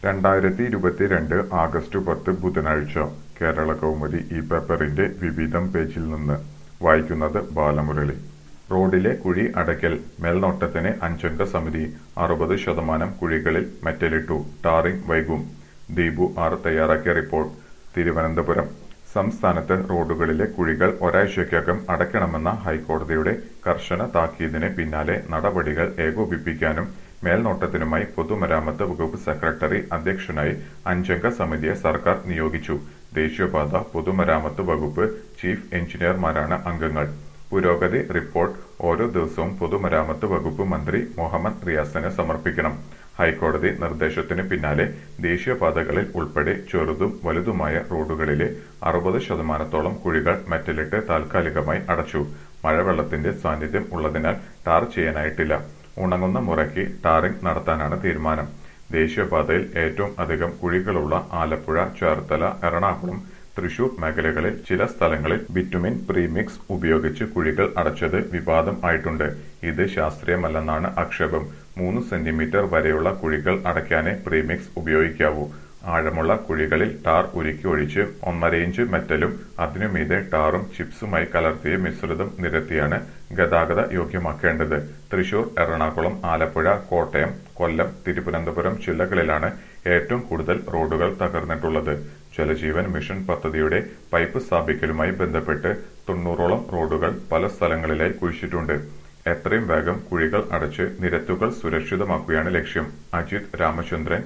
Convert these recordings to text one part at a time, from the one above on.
രണ്ടായിരത്തി ഇരുപത്തിരണ്ട് ആഗസ്റ്റ് പത്ത് ബുധനാഴ്ച കേരള കൗമുദി ഈ പേപ്പറിന്റെ വിവിധം പേജിൽ നിന്ന് വായിക്കുന്നത് ബാലമുരളി റോഡിലെ കുഴി അടയ്ക്കൽ മേൽനോട്ടത്തിന് അഞ്ചംഗ സമിതി അറുപത് ശതമാനം കുഴികളിൽ മെറ്റലിട്ടു ടാറിംഗ് വൈകും ദീപു ആർ തയ്യാറാക്കിയ റിപ്പോർട്ട് തിരുവനന്തപുരം സംസ്ഥാനത്ത് റോഡുകളിലെ കുഴികൾ ഒരാഴ്ചയ്ക്കകം അടയ്ക്കണമെന്ന ഹൈക്കോടതിയുടെ കർശന താക്കീതിന് പിന്നാലെ നടപടികൾ ഏകോപിപ്പിക്കാനും മേൽനോട്ടത്തിനുമായി പൊതുമരാമത്ത് വകുപ്പ് സെക്രട്ടറി അധ്യക്ഷനായി അഞ്ചംഗ സമിതിയെ സർക്കാർ നിയോഗിച്ചു ദേശീയപാത പൊതുമരാമത്ത് വകുപ്പ് ചീഫ് എഞ്ചിനീയർമാരാണ് അംഗങ്ങൾ പുരോഗതി റിപ്പോർട്ട് ഓരോ ദിവസവും പൊതുമരാമത്ത് വകുപ്പ് മന്ത്രി മുഹമ്മദ് റിയാസിന് സമർപ്പിക്കണം ഹൈക്കോടതി നിർദ്ദേശത്തിന് പിന്നാലെ ദേശീയപാതകളിൽ ഉൾപ്പെടെ ചെറുതും വലുതുമായ റോഡുകളിലെ അറുപത് ശതമാനത്തോളം കുഴികൾ മെറ്റലിട്ട് താൽക്കാലികമായി അടച്ചു മഴവെള്ളത്തിന്റെ സാന്നിധ്യം ഉള്ളതിനാൽ ടാർ ചെയ്യാനായിട്ടില്ല ഉണങ്ങുന്ന മുറയ്ക്ക് ടാറിംഗ് നടത്താനാണ് തീരുമാനം ദേശീയപാതയിൽ ഏറ്റവും അധികം കുഴികളുള്ള ആലപ്പുഴ ചേർത്തല എറണാകുളം തൃശൂർ മേഖലകളിൽ ചില സ്ഥലങ്ങളിൽ ബിറ്റുമിൻ പ്രീമിക്സ് ഉപയോഗിച്ച് കുഴികൾ അടച്ചത് വിവാദം ആയിട്ടുണ്ട് ഇത് ശാസ്ത്രീയമല്ലെന്നാണ് ആക്ഷേപം മൂന്ന് സെന്റിമീറ്റർ വരെയുള്ള കുഴികൾ അടയ്ക്കാനേ പ്രീമിക്സ് ഉപയോഗിക്കാവൂ ആഴമുള്ള കുഴികളിൽ ടാർ ഉരുക്കി ഒഴിച്ച് ഒന്നര ഇഞ്ച് മെറ്റലും അതിനുമീതെ ടാറും ചിപ്സുമായി കലർത്തിയ മിശ്രിതം നിരത്തിയാണ് ഗതാഗത യോഗ്യമാക്കേണ്ടത് തൃശൂർ എറണാകുളം ആലപ്പുഴ കോട്ടയം കൊല്ലം തിരുവനന്തപുരം ജില്ലകളിലാണ് ഏറ്റവും കൂടുതൽ റോഡുകൾ തകർന്നിട്ടുള്ളത് ജലജീവൻ മിഷൻ പദ്ധതിയുടെ പൈപ്പ് സ്ഥാപിക്കലുമായി ബന്ധപ്പെട്ട് തൊണ്ണൂറോളം റോഡുകൾ പല സ്ഥലങ്ങളിലായി കുഴിച്ചിട്ടുണ്ട് എത്രയും വേഗം കുഴികൾ അടച്ച് നിരത്തുകൾ സുരക്ഷിതമാക്കുകയാണ് ലക്ഷ്യം Ajith Ramachandran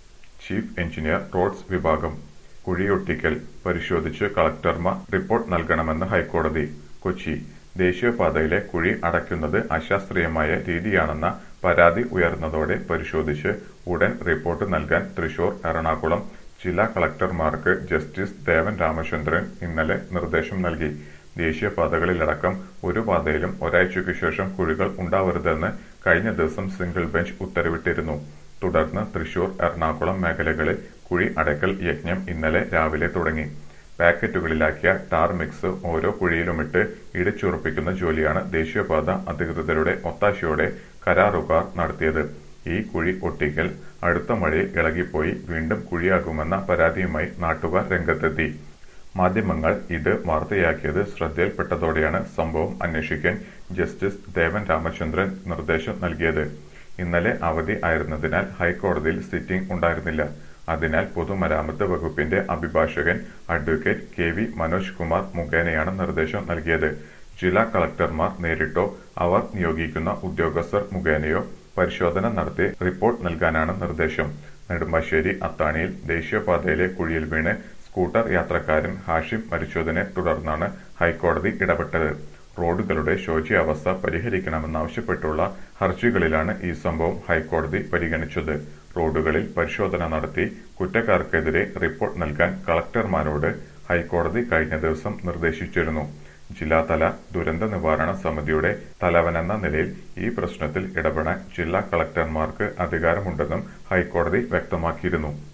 chief engineer roads വിഭാഗം കുഴിയൊട്ടിക്കൽ പരിശോധിച്ച് കളക്ടർമാർ റിപ്പോർട്ട് നൽകണമെന്ന് ഹൈക്കോടതി കൊച്ചി ദേശീയപാതയിലെ കുഴി അടയ്ക്കുന്നത് അശാസ്ത്രീയമായ രീതിയാണെന്ന പരാതി ഉയർന്നതോടെ പരിശോധിച്ച് ഉടൻ റിപ്പോർട്ട് നൽകാൻ തൃശൂർ എറണാകുളം ജില്ലാ കളക്ടർമാർക്ക് ജസ്റ്റിസ് ദേവൻ രാമചന്ദ്രൻ ഇന്നലെ നിർദ്ദേശം നൽകി ദേശീയപാതകളിലടക്കം ഒരു പാതയിലും ഒരാഴ്ചയ്ക്കു ശേഷം കുഴികൾ ഉണ്ടാവരുതെന്ന് കഴിഞ്ഞ ദിവസം സിംഗിൾ ബെഞ്ച് ഉത്തരവിട്ടിരുന്നു തുടർന്ന് തൃശൂർ എറണാകുളം മേഖലകളിൽ കുഴി അടയ്ക്കൽ യജ്ഞം ഇന്നലെ രാവിലെ തുടങ്ങി പാക്കറ്റുകളിലാക്കിയ ടാർ മിക്സ് ഓരോ കുഴിയിലുമിട്ട് ഇടിച്ചുറപ്പിക്കുന്ന ജോലിയാണ് ദേശീയപാത അധികൃതരുടെ ഒത്താശയോടെ കരാറുകാർ നടത്തിയത് ഈ കുഴി ഒട്ടിക്കൽ അടുത്ത മഴയിൽ ഇളകിപ്പോയി വീണ്ടും കുഴിയാകുമെന്ന പരാതിയുമായി നാട്ടുകാർ രംഗത്തെത്തി മാധ്യമങ്ങൾ ഇത് വാർത്തയാക്കിയത് ശ്രദ്ധയിൽപ്പെട്ടതോടെയാണ് സംഭവം അന്വേഷിക്കാൻ ജസ്റ്റിസ് ദേവൻ രാമചന്ദ്രൻ നിർദ്ദേശം നൽകിയത് ഇന്നലെ അവധി ആയിരുന്നതിനാൽ ഹൈക്കോടതിയിൽ സിറ്റിംഗ് ഉണ്ടായിരുന്നില്ല അതിനാൽ പൊതുമരാമത്ത് വകുപ്പിന്റെ അഭിഭാഷകൻ advocate K V Manoj Kumar മുഖേനയാണ് നിർദ്ദേശം നൽകിയത് ജില്ലാ കളക്ടർമാർ നേരിട്ടോ അവർ നിയോഗിക്കുന്ന ഉദ്യോഗസ്ഥർ മുഖേനയോ പരിശോധന നടത്തി റിപ്പോർട്ട് നൽകാനാണ് നിർദ്ദേശം നെടുമ്പാശ്ശേരി അത്താണിയിൽ ദേശീയപാതയിലെ കുഴിയിൽ വീണ് സ്കൂട്ടർ യാത്രക്കാരൻ ഹാഷിം മരിച്ചതിനെ തുടർന്നാണ് ഹൈക്കോടതി ഇടപെട്ടത് റോഡുകളുടെ ശോച്യാവസ്ഥ പരിഹരിക്കണമെന്നാവശ്യപ്പെട്ടുള്ള ഹർജികളിലാണ് ഈ സംഭവം ഹൈക്കോടതി പരിഗണിച്ചത് റോഡുകളിൽ പരിശോധന നടത്തി കുറ്റക്കാർക്കെതിരെ റിപ്പോർട്ട് നൽകാൻ കളക്ടർമാരോട് ഹൈക്കോടതി കഴിഞ്ഞ ദിവസം നിർദ്ദേശിച്ചിരുന്നു ജില്ലാതല ദുരന്ത നിവാരണ സമിതിയുടെ തലവനെന്ന നിലയിൽ ഈ പ്രശ്നത്തിൽ ഇടപെടാൻ ജില്ലാ കളക്ടർമാർക്ക് അധികാരമുണ്ടെന്നും ഹൈക്കോടതി വ്യക്തമാക്കിയിരുന്നു